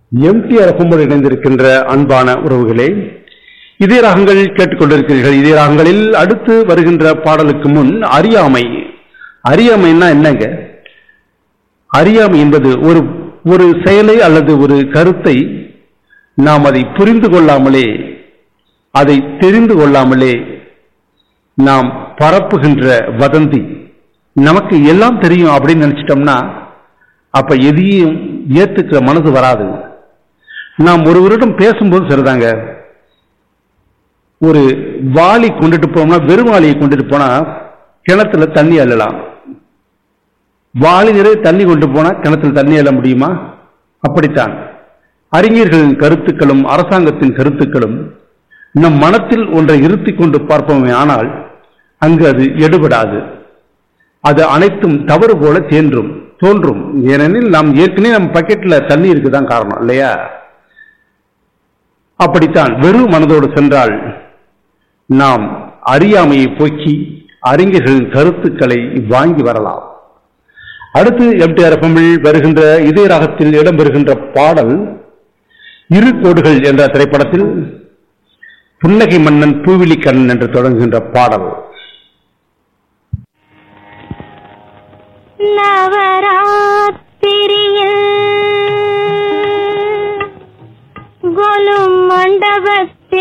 MTR கும்பல் இணைந்திருக்கின்ற அன்பான உறவுகளே இதே ராகங்கள் கேட்டுக்கொண்டிருக்கிறீர்கள் இதே ராகங்களில் அடுத்து வருகின்ற பாடலுக்கு முன் அறியாமை அறியாமைன்னா என்னங்க அறியாமை என்பது ஒரு ஒரு செயலை அல்லது ஒரு கருத்தை நாம் அதை புரிந்து கொள்ளாமலே அதை தெரிந்து கொள்ளாமலே நாம் பரப்புகின்ற வதந்தி நமக்கு எல்லாம் தெரியும் அப்படின்னு நினைச்சிட்டோம்னா அப்ப எதையும் ஏத்துக்கிற மனது வராது நாம் ஒருவரிடம் பேசும்போது சரிதாங்க ஒரு வாளி கொண்டுட்டு போனோம்னா வெறும் வாளியை கொண்டுட்டு போனா கிணத்துல தண்ணி அள்ளலாம் வாளி நிறைய தண்ணி கொண்டு போனா கிணத்துல தண்ணி அள்ள முடியுமா அப்படித்தான் அறிஞர்களின் கருத்துக்களும் அரசாங்கத்தின் கருத்துக்களும் நம் மனத்தில் ஒன்றை இருத்திக் கொண்டு பார்ப்போமே ஆனால் அங்கு அது எடுபடாது அது அனைத்தும் தவறு போல தேன்றும் தோன்றும் ஏனெனில் நாம் ஏற்கனவே நம்ம பக்கெட்ல தண்ணி இருக்குதான் காரணம் இல்லையா அப்படித்தான் வெறும் மனதோடு சென்றால் நாம் அறியாமையை போக்கி அறிஞர்களின் கருத்துக்களை வாங்கி வரலாம் அடுத்து எம்டிஆர் எஃப்எம்மில் வருகின்ற இதே ராகத்தில் இடம்பெறுகின்ற பாடல் இரு கோடுகள் என்ற திரைப்படத்தில் புன்னகை மன்னன் பூவிலி கண்ணன் என்று தொடங்குகின்ற பாடல் நவராத்திரி